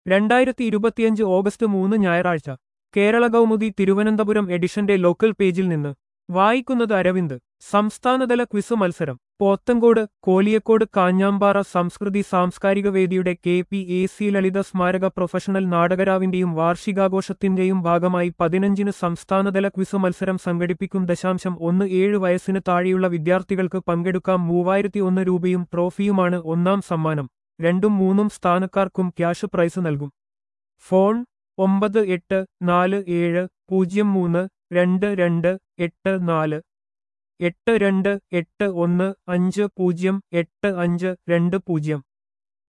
രണ്ടായിരത്തി ഇരുപത്തിയഞ്ച് ഓഗസ്റ്റ് മൂന്ന് ഞായറാഴ്ച കേരള കൗമുദി തിരുവനന്തപുരം എഡിഷന്റെ ലോക്കൽ പേജിൽ നിന്ന് വായിക്കുന്നത് അരവിന്ദ് സംസ്ഥാനതല ക്വിസ് മത്സരം പോത്തങ്കോട് കോലിയക്കോട് കാഞ്ഞാമ്പാറ സംസ്കൃതി സാംസ്കാരിക വേദിയുടെ K P A C Lalitha സ്മാരക പ്രൊഫഷണൽ നാടകരാവിന്റെയും വാർഷികാഘോഷത്തിന്റെയും ഭാഗമായി പതിനഞ്ചിന് സംസ്ഥാനതല ക്വിസ് മത്സരം സംഘടിപ്പിക്കും ദശാംശം ഒന്ന് ഏഴ് വയസ്സിന് താഴെയുള്ള വിദ്യാർത്ഥികൾക്ക് പങ്കെടുക്കാം മൂവായിരത്തി ഒന്ന് രൂപയും ട്രോഫിയുമാണ് ഒന്നാം സമ്മാനം രണ്ടും മൂന്നും സ്ഥാനക്കാർക്കും ക്യാഷ് പ്രൈസ് നൽകും ഫോൺ ഒമ്പത് എട്ട് നാല് ഏഴ് പൂജ്യം മൂന്ന് രണ്ട് രണ്ട് എട്ട് നാല് എട്ട് രണ്ട് എട്ട് ഒന്ന് അഞ്ച് പൂജ്യം എട്ട് അഞ്ച് രണ്ട് പൂജ്യം